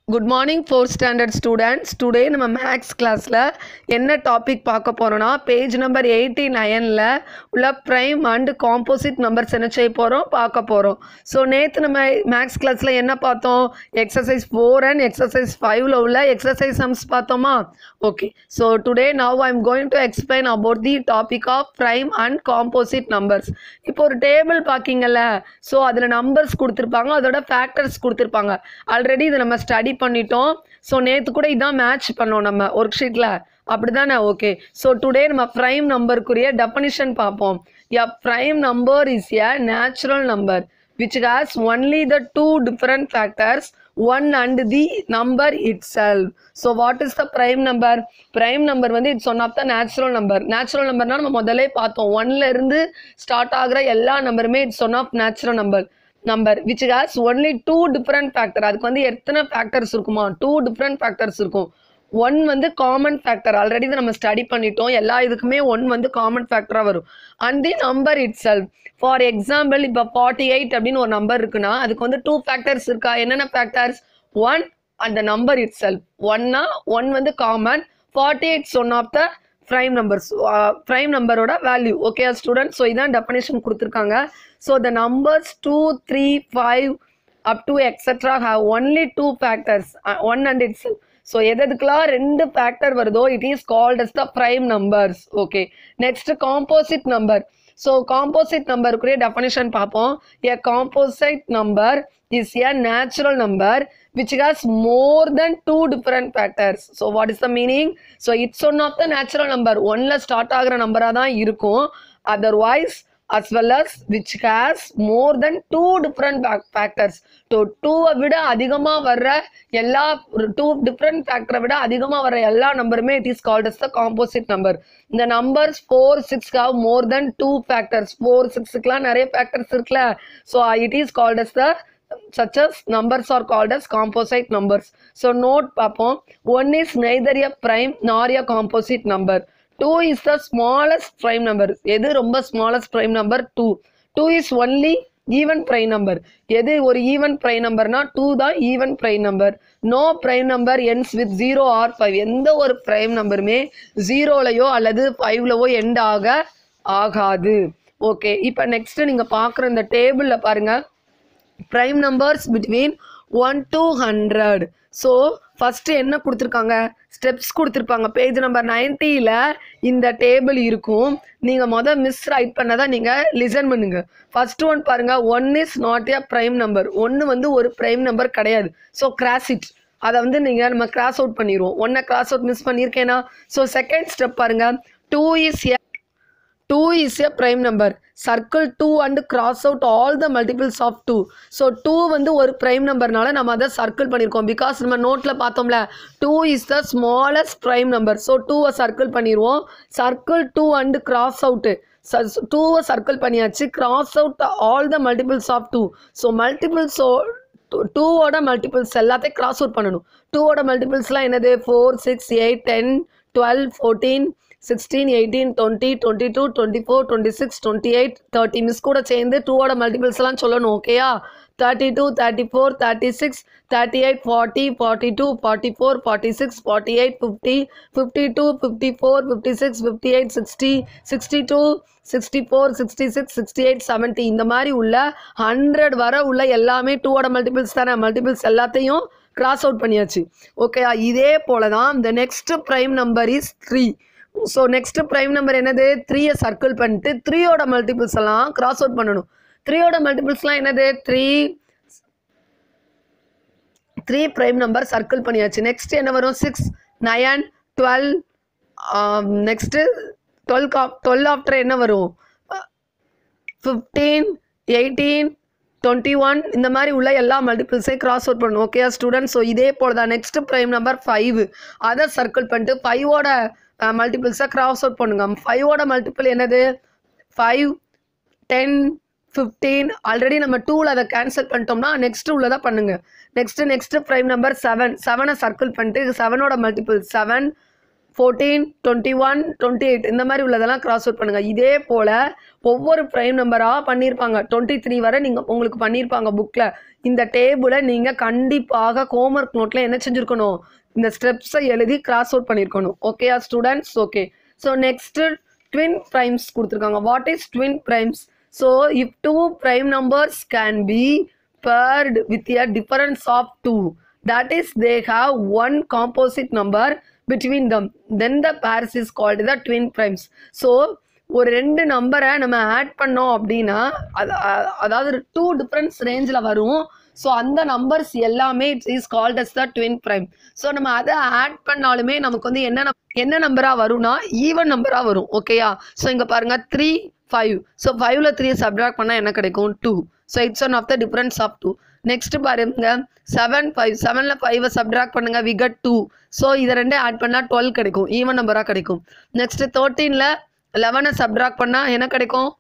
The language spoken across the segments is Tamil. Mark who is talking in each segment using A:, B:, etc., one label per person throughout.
A: Good morning fourth standard students today நம்ம மேக்ஸ் கிளாஸில் என்ன டாபிக் பார்க்க போகிறோன்னா பேஜ் நம்பர் எயிட்டி நைனில் உள்ள ப்ரைம் அண்ட் காம்போசிட் நம்பர்ஸ் என்ன செய்ய போகிறோம் பார்க்க போகிறோம் ஸோ நேற்று நம்ம மேக்ஸ் கிளாஸில் என்ன பார்த்தோம் எக்ஸசைஸ் ஃபோர் அண்ட் எக்ஸசைஸ் ஃபைவ்ல உள்ள எக்ஸசைஸ் சம்ஸ் பார்த்தோமா okay so today now I am going to explain about the topic of prime and composite numbers இப்போ ஒரு டேபிள் பார்க்கிங்கல்ல ஸோ அதில் நம்பர்ஸ் கொடுத்துருப்பாங்க அதோட ஃபேக்டர்ஸ் கொடுத்துருப்பாங்க ஆல்ரெடி இதை நம்ம ஸ்டடி பண்ணிட்டோம் ஸோ நேற்று கூட இதான் மேட்ச் பண்ணோம் நம்ம ஒர்க் ஷீட்டில் அப்படி தானே ஓகே ஸோ டுடே நம்ம ப்ரைம் நம்பருக்குரிய டெஃபனிஷன் பார்ப்போம் a prime number is a natural number which has only the two different factors one and the number itself so what is the prime number prime number வந்து it's one of the natural number natural numberனா நம்ம முதல்ல பார்த்தோம் ஒன்ல இருந்து ஸ்டார்ட் ஆகுற எல்லா நம்பருமே it's one of natural number number which has only two different factor அதுக்கு வந்து எத்தனை ஃபேக்டர்ஸ் இருக்குமா டூ டிஃப்ரெண்ட் ஃபேக்டர்ஸ் இருக்கும் ஒன் வந்து காமன் ஃபேக்டர் ஆல்ரெடி நம்ம ஸ்டடி பண்ணிட்டோம் எல்லா இதுக்குமே ஒன் வந்து காமன் ஃபேக்டராக வரும் and the number itself for example இப்போ ஃபார்ட்டி எயிட் அப்படின்னு ஒரு நம்பர் இருக்குன்னா அதுக்கு வந்து டூ ஃபேக்டர்ஸ் இருக்கா என்னென்ன ஃபேக்டர்ஸ் ஒன் அந்த நம்பர் இட் செல்ஃப் ஒன்னா ஒன் வந்து common forty eights one of the prime numbers prime நம்பரோட வேல்யூ ஓகே ஸ்டூடெண்ட் ஸோ இதான் டெஃபனேஷன் கொடுத்துருக்காங்க so the numbers two three five up to etcetera have only two factors one and its so எதுக்கெல்லாம் ரெண்டு ஃபேக்டர் வருதோ it is called as the prime numbers okay next composite number so composite நம்பருக்குரிய டெஃபனிஷன் பார்ப்போம் a composite number is a natural number which has more than two different factors so what is the meaning so it's one of the natural number ஒன்ல ஸ்டார்ட் ஆகுற நம்பராக தான் இருக்கும் otherwise as well as which has more than two different fac- factors so டூவை விட அதிகமாக வர்ற எல்லா டூ டிஃப்ரெண்ட் ஃபேக்டரை விட அதிகமாக வர்ற எல்லா நம்பருமே it is called as the composite number இந்த numbers four six have more then two factors four சிக்ஸுக்குலாம் நிறைய ஃபேக்டர்ஸ் இருக்குல்ல so it is called as the such as numbers are called as composite numbers. So note பார்ப்போம் one is neither a prime nor a composite number. Two is the smallest prime number. எது ரொம்ப smallest prime number? Two. Two is only even prime number. எது ஒரு ஈவன் prime numberனா டூ தான் even prime number. No prime number ends with zero or five எந்த ஒரு prime நம்பருமே ஜீரோலையோ அல்லது ஃபைவ்லவோ எண்ட் ஆக ஆகாது ஓகே இப்போ நெக்ஸ்ட் நீங்க பார்க்குற இந்த டேபிளில் பாருங்க prime numbers between one to hundred so first என்ன கொடுத்துருக்காங்க ஸ்டெப்ஸ் கொடுத்துருப்பாங்க பேஜ் நம்பர் நைன்ட்டியில் இந்த டேபிள் இருக்கும் நீங்கள் மொதல் மிஸ் ரைட் பண்ணதை நீங்கள் லிசன் பண்ணுங்க ஃபர்ஸ்ட் ஒன் பாருங்கள் one is not a prime number ஒன்று வந்து ஒரு ப்ரைம் நம்பர் கிடையாது ஸோ கிராஸ் இட் அதை வந்து நீங்கள் நம்ம கிராஸ் அவுட் பண்ணிடுவோம் ஒன்றை கிராஸ் அவுட் மிஸ் பண்ணியிருக்கேனா ஸோ செகண்ட் ஸ்டெப் பாருங்கள் two is a two is a prime number circle two and cross out all the multiples of two so two வந்து ஒரு ப்ரைம் நம்பர்னால நம்ம அதை சர்க்கிள் பண்ணியிருக்கோம் பிகாஸ் நம்ம நோட்டில் பார்த்தோம்ல two is the smallest prime number so டூவை சர்க்கிள் பண்ணிடுவோம் circle two and cross out டூவை சர்க்கிள் பண்ணியாச்சு cross out all the multiples of two so மல்டிபிள்ஸோ டூவோட மல்டிபிள்ஸ் எல்லாத்தையும் கிராஸ் அவுட் பண்ணணும் டூவோட மல்டிபிள்ஸ்லாம் என்னது four six eight ten twelve fourteen sixteen eighteen twenty twenty two twenty four twenty six twenty eight thirty miss கூட சேர்ந்து டூவோட மல்டிபிள்ஸ் எல்லாம் சொல்லணும் ஓகேயா thirty two thirty four thirty six thirty eight forty forty two forty four forty six forty eight fifty fifty two fifty four fifty six fifty eight sixty sixty two sixty four sixty six sixty eight seventy இந்த மாதிரி உள்ள ஹண்ட்ரட் வர உள்ள எல்லாமே டூவோட மல்டிபிள்ஸ் தானே மல்டிபிள்ஸ் எல்லாத்தையும் கிராஸ் அவுட் பண்ணியாச்சு ஓகே இதே போல தான் இந்த next prime number is three so next prime number என்னது த்ரீயை சர்க்கிள் பண்ணிட்டு த்ரீயோட மல்டிபிள்ஸ் எல்லாம் கிராஸ் அவுட் பண்ணணும் த்ரீயோட மல்டிபிள்ஸ்லாம் என்னது three three prime number circle பண்ணியாச்சு நெக்ஸ்ட் என்ன வரும் six nine twelve next twelve காப் டுவெல் ஆஃப்டர் என்ன வரும் ஃபிஃப்டீன் எயிட்டீன் டுவெண்ட்டி ஒன் இந்த மாதிரி உள்ள எல்லா மல்டிபிள்ஸையும் கிராஸ் அவுட் பண்ணணும் ஓகே ஸ்டூடெண்ட் ஸோ இதே போல் தான் நெக்ஸ்ட் ப்ரைம் நம்பர் ஃபைவ் அதை சர்க்கிள் பண்ணிட்டு ஃபைவோட மல்டிபிள்ஸை கிராஸ் அவுட் பண்ணுங்க ஃபைவோட மல்டிபிள் என்னது ஃபைவ் டென் ஃபிஃப்டீன் ஆல்ரெடி நம்ம டூவில் அதை கேன்சல் பண்ணிட்டோம்னா நெக்ஸ்ட் உள்ளதை பண்ணுங்க next next prime number seven செவனை சர்க்கிள் பண்ணிட்டு செவனோட multiple seven fourteen twenty one twenty eight இந்த மாதிரி உள்ளதெல்லாம் கிராஸ் அவுட் பண்ணுங்கள் இதே போல் ஒவ்வொரு ப்ரைம் நம்பராக பண்ணியிருப்பாங்க டுவெண்ட்டி த்ரீ வரை நீங்கள் உங்களுக்கு பண்ணியிருப்பாங்க புக்கில் இந்த டேபிளை நீங்கள் கண்டிப்பாக ஹோம்ஒர்க் நோட்டில் என்ன செஞ்சுருக்கணும் இந்த ஸ்டெப்ஸை எழுதி கிராஸ் அவுட் பண்ணியிருக்கணும் ஓகேயா students okay so next twin primes கொடுத்துருக்காங்க what is twin primes so if two prime numbers can be paired with a difference of 2 that is they have one composite number between them then the pairs is called the twin primes so ஒரு ரெண்டு நம்பரை நம்ம ஆட் பண்ணோம் அப்படின்னா அது அ- அதாவது டூ டிஃப்ரென்ஸ் ரேஞ்சில் வரும் ஸோ அந்த நம்பர்ஸ் எல்லாமே it's is called as the twin prime so நம்ம அதை ஆட் பண்ணாலுமே நமக்கு வந்து என்ன num- என்ன நம்பராக வரும்னா ஈவன் நம்பராக வரும் ஓகேயா ஸோ இங்கே பாருங்க த்ரீ ஃபைவ் ஸோ ஃபைவ்ல த்ரீ சப்ட்ராக்ட் பண்ணால் என்ன கிடைக்கும் two so it's one of the difference of two next பாருங்க செவன் ஃபைவ் செவனில் ஃபைவை சப்ட்ராக்ட் பண்ணுங்க வி கட் டூ ஸோ இதை ரெண்டே ஆட் பண்ணால் டுவெல் கிடைக்கும் ஈவன் நம்பராக கிடைக்கும் நெக்ஸ்ட் தேர்ட்டீனில் லெவனை சப்ட்ராக்ட் பண்ணால் என்ன கிடைக்கும்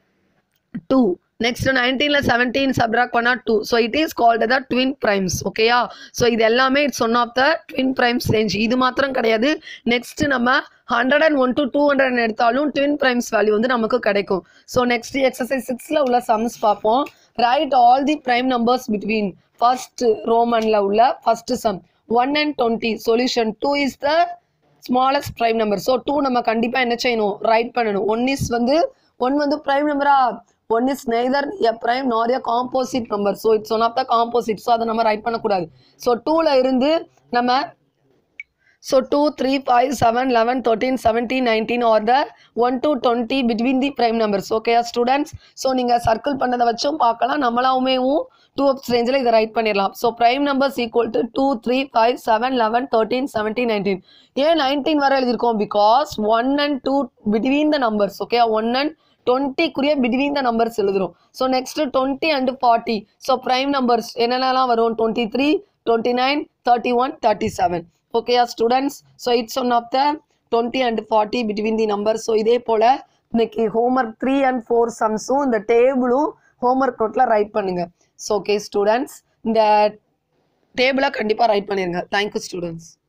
A: டூ நெக்ஸ்ட் நைன்டீனில் செவன்டீன் சப்ராக்ட் பண்ணால் two so it is called the twin primes ஓகேயா ஸோ இது எல்லாமே it's one of the twin primes range இது மாத்திரம் கிடையாது நெக்ஸ்ட் நம்ம hundred and one to two hundred எடுத்தாலும் ட்வின் ப்ரைம்ஸ் வேல்யூ வந்து நமக்கு கிடைக்கும் ஸோ நெக்ஸ்ட் எக்ஸசைஸ் சிக்ஸில் உள்ள சம்ஸ் பார்ப்போம் right all the prime numbers between first ரோமனில் உள்ள first sum one and twenty solution two is the smallest prime number so two நம்ம கண்டிப்பாக என்ன செய்யணும் ரைட் பண்ணணும் ஒன் இஸ் வந்து ஒன் வந்து ப்ரைம் நம்பரா one is neither a prime nor a composite number so it's one of the composite so அதை நம்ம ரைட் பண்ணக்கூடாது ஸோ டூவில் இருந்து நம்ம so two three five seven eleven thirteen seventeen nineteen are the one to twenty between the prime numbers ஓகேயா ஸ்டூடெண்ட்ஸ் ஸோ நீங்கள் சர்க்கிள் பண்ணதை வச்சும் பார்க்கலாம் நம்மளாவுமேவும் டூ அப்ஸ் ரேஞ்சில் இதை ரைட் பண்ணிடலாம் so prime numbers equal to two three five seven eleven thirteen seventeen nineteen ஏன் நைன்டீன் வரை எழுதியிருக்கோம் because one and two between the numbers okay one and டுவெண்ட்டிக்குரிய பிட்வீன் த நம்பர்ஸ் எழுதுறோம் so next twenty and forty so prime numbers என்னென்னலாம் வரும் twenty three twenty nine thirty one thirty seven ஓகேயா students so it's one of the twenty and forty between the number so இதே போல் இன்னைக்கு ஹோம்ஒர்க் த்ரீ அண்ட் ஃபோர் சம்ஸும் இந்த டேபிளும் ஹோம்ஒர்க் நோட்டில் ரைட் பண்ணுங்க ஸோ ஓகே ஸ்டூடெண்ட்ஸ் இந்த டேபிளை கண்டிப்பாக ரைட் பண்ணிடுங்க தேங்க்யூ ஸ்டூடெண்ட்ஸ்